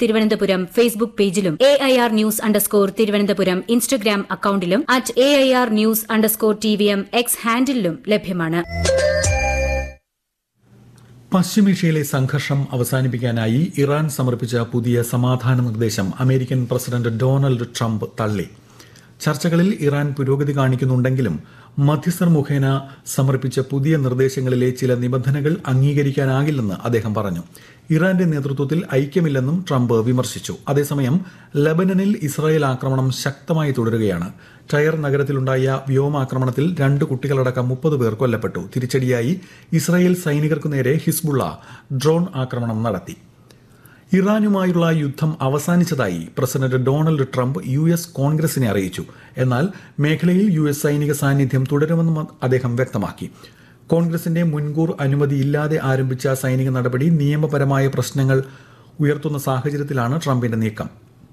Thiruvananthapuram Facebook പേജിലും A I R news underscore Thiruvananthapuram Instagram അക്കൌണ്ടിലും at A I R news underscore T V M X ഹാൻഡിലും ലഭ്യമാണ് പശ്ചിമേഷ്യയിലെ സംഘർഷം അവസാനിപ്പിക്കാനായി ഇറാൻ സമർപ്പിച്ച പുതിയ സമാധാന നിർദ്ദേശം അമേരിക്കൻ പ്രസിഡന്റ് ഡൊണാൾഡ് ട്രംപ് തള്ളി ചർച്ചകളിൽ ഇറാൻ പുരോഗതി കാണിക്കുന്നുണ്ടെങ്കിലും മധ്യസ്ഥർ മുഖേന സമർപ്പിച്ച പുതിയ നിർദ്ദേശങ്ങളിലെ ചില നിബന്ധനകൾ അംഗീകരിക്കാനാകില്ലെന്ന് അദ്ദേഹം പറഞ്ഞു ഇറാന്റെ നേതൃത്വത്തിൽ ഐക്യമില്ലെന്നും ട്രംപ് വിമർശിച്ചു അതേസമയം ലബനനിൽ ഇസ്രായേൽ ആക്രമണം ശക്തമായി തുടരുകയാണ് ടയർ നഗരത്തിലുണ്ടായ വ്യോമാക്രമണത്തിൽ രണ്ട് കുട്ടികളടക്കം മുപ്പത് പേർ കൊല്ലപ്പെട്ടു തിരിച്ചടിയായി ഇസ്രായേൽ സൈനികർക്കു നേരെ ഹിസ്ബുള്ള ഡ്രോൺ ആക്രമണം നടത്തി ഇറാനുമായുള്ള യുദ്ധം അവസാനിച്ചതായി president Donald Trump U S കോൺഗ്രസിനെ അറിയിച്ചു എന്നാൽ മേഖലയിൽ യു എസ് സൈനിക സാന്നിധ്യം തുടരുമെന്നും അദ്ദേഹം വ്യക്തമാക്കി കോൺഗ്രസിന്റെ മുൻകൂർ അനുമതിയില്ലാതെ ആരംഭിച്ച സൈനിക നടപടി നിയമപരമായ പ്രശ്നങ്ങൾ ഉയർത്തുന്ന സാഹചര്യത്തിലാണ് ട്രംപിന്റെ നീക്കം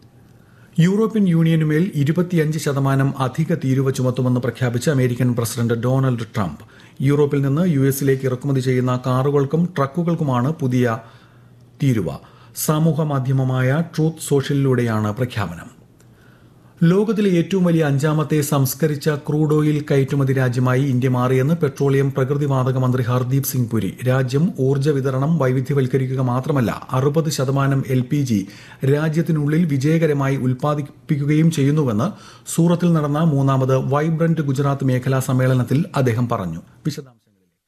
യൂറോപ്യൻ യൂണിയനുമേൽ ഇരുപത്തിയഞ്ച് ശതമാനം അധിക തീരുവ ചുമത്തുമെന്ന് പ്രഖ്യാപിച്ച അമേരിക്കൻ പ്രസിഡന്റ് ഡൊണാൾഡ് ട്രംപ് യൂറോപ്പിൽ നിന്ന് യു എസിലേക്ക് ഇറക്കുമതി ചെയ്യുന്ന കാറുകൾക്കും ട്രക്കുകൾക്കുമാണ് പുതിയ തീരുവ സാമൂഹ മാധ്യമമായ ട്രൂത്ത് സോഷ്യലിലൂടെയാണ് പ്രഖ്യാപനം ലോകത്തിലെ ഏറ്റവും വലിയ അഞ്ചാമത്തെ സംസ്കരിച്ച ക്രൂഡ് ഓയിൽ കയറ്റുമതി രാജ്യമായി ഇന്ത്യ മാറിയെന്ന് പെട്രോളിയം പ്രകൃതിവാതക മന്ത്രി ഹർദീപ് സിംഗ് പുരി രാജ്യം ഊർജ്ജ വിതരണം വൈവിധ്യവൽക്കരിക്കുക മാത്രമല്ല അറുപത് ശതമാനം എൽ പി ജി രാജ്യത്തിനുള്ളിൽ വിജയകരമായി ഉൽപ്പാദിപ്പിക്കുകയും ചെയ്യുന്നുവെന്ന് സൂറത്തിൽ നടന്ന മൂന്നാമത് വൈബ്രന്റ് ഗുജറാത്ത് മേഖലാ സമ്മേളനത്തിൽ അദ്ദേഹം പറഞ്ഞു വിശദാംശങ്ങൾ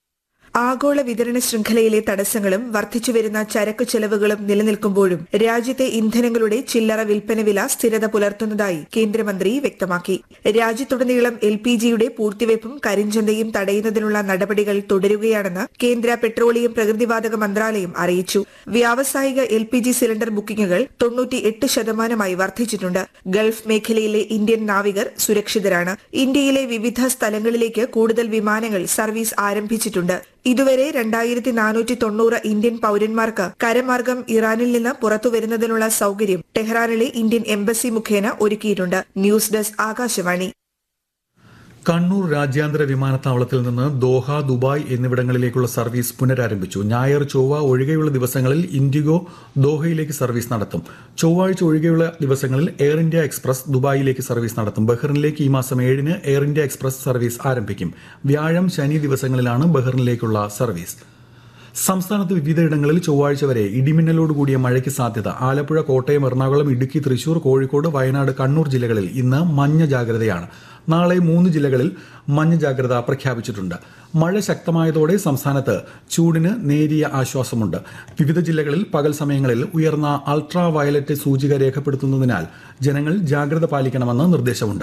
ആഗോള വിതരണ ശൃംഖലയിലെ തടസ്സങ്ങളും വർദ്ധിച്ചുവരുന്ന ചരക്കു ചെലവുകളും നിലനിൽക്കുമ്പോഴും രാജ്യത്തെ ഇന്ധനങ്ങളുടെ ചില്ലറ വിൽപ്പന വില സ്ഥിരത പുലർത്തുന്നതായി കേന്ദ്രമന്ത്രി വ്യക്തമാക്കി രാജ്യത്തുടനീളം എൽ പി ജിയുടെ പൂഴ്ത്തിവയ്പും കരിഞ്ചന്തയും തടയുന്നതിനുള്ള നടപടികൾ തുടരുകയാണെന്ന് കേന്ദ്ര പെട്രോളിയം പ്രകൃതിവാതക മന്ത്രാലയം അറിയിച്ചു വ്യാവസായിക എൽ പി ജി സിലിണ്ടർ ബുക്കിംഗുകൾ തൊണ്ണൂറ്റി എട്ട് ശതമാനമായി വർദ്ധിച്ചിട്ടുണ്ട് ഗൾഫ് മേഖലയിലെ ഇന്ത്യൻ നാവികർ സുരക്ഷിതരാണ് ഇന്ത്യയിലെ വിവിധ സ്ഥലങ്ങളിലേക്ക് കൂടുതൽ വിമാനങ്ങൾ സർവീസ് ആരംഭിച്ചിട്ടുണ്ട് ഇതുവരെ രണ്ടായിരത്തി നാനൂറ്റി തൊണ്ണൂറ് ഇന്ത്യൻ പൌരന്മാർക്ക് കരമാർഗം ഇറാനിൽ നിന്ന് പുറത്തുവരുന്നതിനുള്ള സൌകര്യം ടെഹ്റാനിലെ ഇന്ത്യൻ എംബസി മുഖേന ഒരുക്കിയിട്ടുണ്ട് ന്യൂസ് ഡെസ്ക് ആകാശവാണി കണ്ണൂർ രാജ്യാന്തര വിമാനത്താവളത്തിൽ നിന്ന് ദോഹ ദുബായ് എന്നിവിടങ്ങളിലേക്കുള്ള സർവീസ് പുനരാരംഭിച്ചു ഞായർ ചൊവ്വ ഒഴികെയുള്ള ദിവസങ്ങളിൽ ഇൻഡിഗോ ദോഹയിലേക്ക് സർവീസ് നടത്തും ചൊവ്വാഴ്ച ഒഴികെയുള്ള ദിവസങ്ങളിൽ എയർ ഇന്ത്യ എക്സ്പ്രസ് ദുബായിലേക്ക് സർവീസ് നടത്തും ബഹ്റിനിലേക്ക് ഈ മാസം ഏഴിന് എയർ ഇന്ത്യ എക്സ്പ്രസ് സർവീസ് ആരംഭിക്കും വ്യാഴം ശനി ദിവസങ്ങളിലാണ് ബഹ്റിനിലേക്കുള്ള സർവീസ് സംസ്ഥാനത്ത് വിവിധയിടങ്ങളിൽ ചൊവ്വാഴ്ച വരെ ഇടിമിന്നലോട് കൂടിയ മഴയ്ക്ക് സാധ്യത ആലപ്പുഴ കോട്ടയം എറണാകുളം ഇടുക്കി തൃശൂർ കോഴിക്കോട് വയനാട് കണ്ണൂർ ജില്ലകളിൽ ഇന്ന് മഞ്ഞ ജാഗ്രതയാണ് നാളെ മൂന്ന് ജില്ലകളിൽ മഞ്ഞ ജാഗ്രത പ്രഖ്യാപിച്ചിട്ടുണ്ട് മഴ ശക്തമായതോടെ സംസ്ഥാനത്ത് ചൂടിന് നേരിയ ആശ്വാസമുണ്ട് വിവിധ ജില്ലകളിൽ പകൽ സമയങ്ങളിൽ ഉയർന്ന അൾട്രാ വയലറ്റ് സൂചിക രേഖപ്പെടുത്തുന്നതിനാൽ ജനങ്ങൾ ജാഗ്രത പാലിക്കണമെന്ന് നിർദ്ദേശമുണ്ട്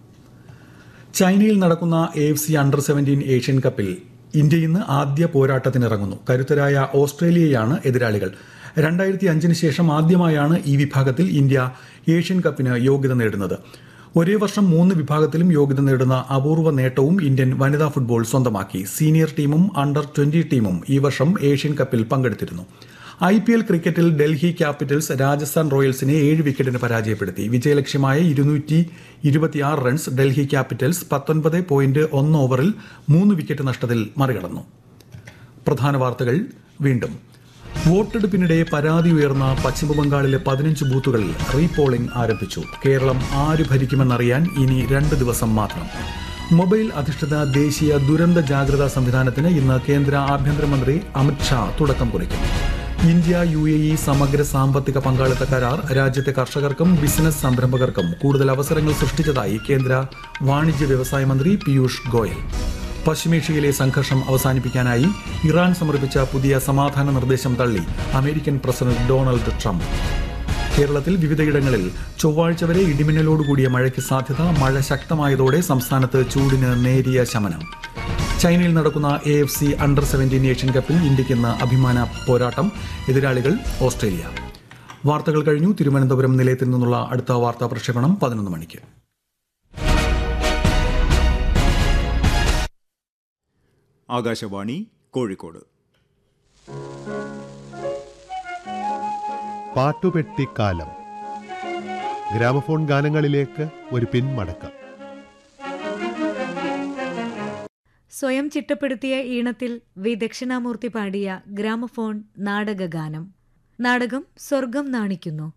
ചൈനയിൽ നടക്കുന്ന A F C under seventeen Asian കപ്പിൽ ഇന്ത്യ ഇന്ന് ആദ്യ പോരാട്ടത്തിനിറങ്ങുന്നു കരുത്തരായ ഓസ്ട്രേലിയയാണ് എതിരാളികൾ രണ്ടായിരത്തി അഞ്ചിന് ശേഷം ആദ്യമായാണ് ഈ വിഭാഗത്തിൽ ഇന്ത്യ ഏഷ്യൻ കപ്പിന് യോഗ്യത നേടുന്നത് ഒരേ വർഷം മൂന്ന് വിഭാഗത്തിലും യോഗ്യത നേടുന്ന അപൂർവ നേട്ടവും ഇന്ത്യൻ വനിതാ ഫുട്ബോൾ സ്വന്തമാക്കി സീനിയർ ടീമും അണ്ടർ ട്വന്റി ടീമും ഈ വർഷം ഏഷ്യൻ കപ്പിൽ പങ്കെടുത്തിരുന്നു ഐ പി എൽ ക്രിക്കറ്റിൽ ഡൽഹി ക്യാപിറ്റൽസ് രാജസ്ഥാൻ റോയൽസിനെ ഏഴ് വിക്കറ്റിന് പരാജയപ്പെടുത്തി വിജയലക്ഷ്യമായ ഇരുന്നൂറ്റി ഇരുപത്തിയാറ് റൺസ് ഡൽഹി ക്യാപിറ്റൽസ് പത്തൊൻപത് പോയിന്റ് ഒന്ന് ഓവറിൽ മൂന്ന് വിക്കറ്റ് നഷ്ടത്തിൽ മറികടന്നു പ്രധാന വാർത്തകൾ വീണ്ടും വോട്ടെടുപ്പിനിടെ പരാതി ഉയർന്ന പശ്ചിമബംഗാളിലെ പതിനഞ്ച് ബൂത്തുകളിൽ റീപോളിംഗ് ആരംഭിച്ചു കേരളം ആര് ഭരിക്കുമെന്നറിയാൻ ഇനി രണ്ട് ദിവസം മാത്രം മൊബൈൽ അധിഷ്ഠിത ദേശീയ ദുരന്ത ജാഗ്രതാ സംവിധാനത്തിന് ഇന്ന് കേന്ദ്ര ആഭ്യന്തരമന്ത്രി അമിത് ഷാ തുടക്കം കുറിക്കും ഇന്ത്യ യു എ ഇ സമഗ്ര സാമ്പത്തിക പങ്കാളിത്ത കരാർ രാജ്യത്തെ കർഷകർക്കും ബിസിനസ് സംരംഭകർക്കും കൂടുതൽ അവസരങ്ങൾ സൃഷ്ടിച്ചതായി കേന്ദ്ര വാണിജ്യ വ്യവസായ മന്ത്രി പീയൂഷ് ഗോയൽ പശ്ചിമേഷ്യയിലെ സംഘർഷം അവസാനിപ്പിക്കാനായി ഇറാൻ സമർപ്പിച്ച പുതിയ സമാധാന നിർദ്ദേശം തള്ളി അമേരിക്കൻ പ്രസിഡന്റ് ഡൊണാൾഡ് ട്രംപ് കേരളത്തിൽ വിവിധയിടങ്ങളിൽ ചൊവ്വാഴ്ച വരെ ഇടിമിന്നലോടുകൂടിയ മഴയ്ക്ക് സാധ്യത മഴ ശക്തമായതോടെ സംസ്ഥാനത്ത് ചൂടിന് നേരിയ ശമനം ചൈനയിൽ നടക്കുന്ന A F C under seventeen Asian കപ്പിൽ ഇന്ത്യയ്ക്ക് ഇന്ന് അഭിമാന പോരാട്ടം എതിരാളികൾ ഓസ്ട്രേലിയ വാർത്തകൾ കഴിഞ്ഞു തിരുവനന്തപുരം നിലയത്തിൽ നിന്നുള്ള അടുത്ത വാർത്താ പ്രക്ഷേപണം പതിനൊന്ന് മണിക്ക് ആകാശവാണി കോഴിക്കോട് പാട്ടുപെട്ടിക്കാലം ഗ്രാമഫോൺ ഗാനങ്ങളിലേക്ക് ഒരു പിന്മടക്കം സ്വയം ചിട്ടപ്പെടുത്തിയ ഈണത്തിൽ വി ദക്ഷിണാമൂർത്തി പാടിയ ഗ്രാമഫോൺ നാടകഗാനം നാടകം സ്വർഗം നാണിക്കുന്നു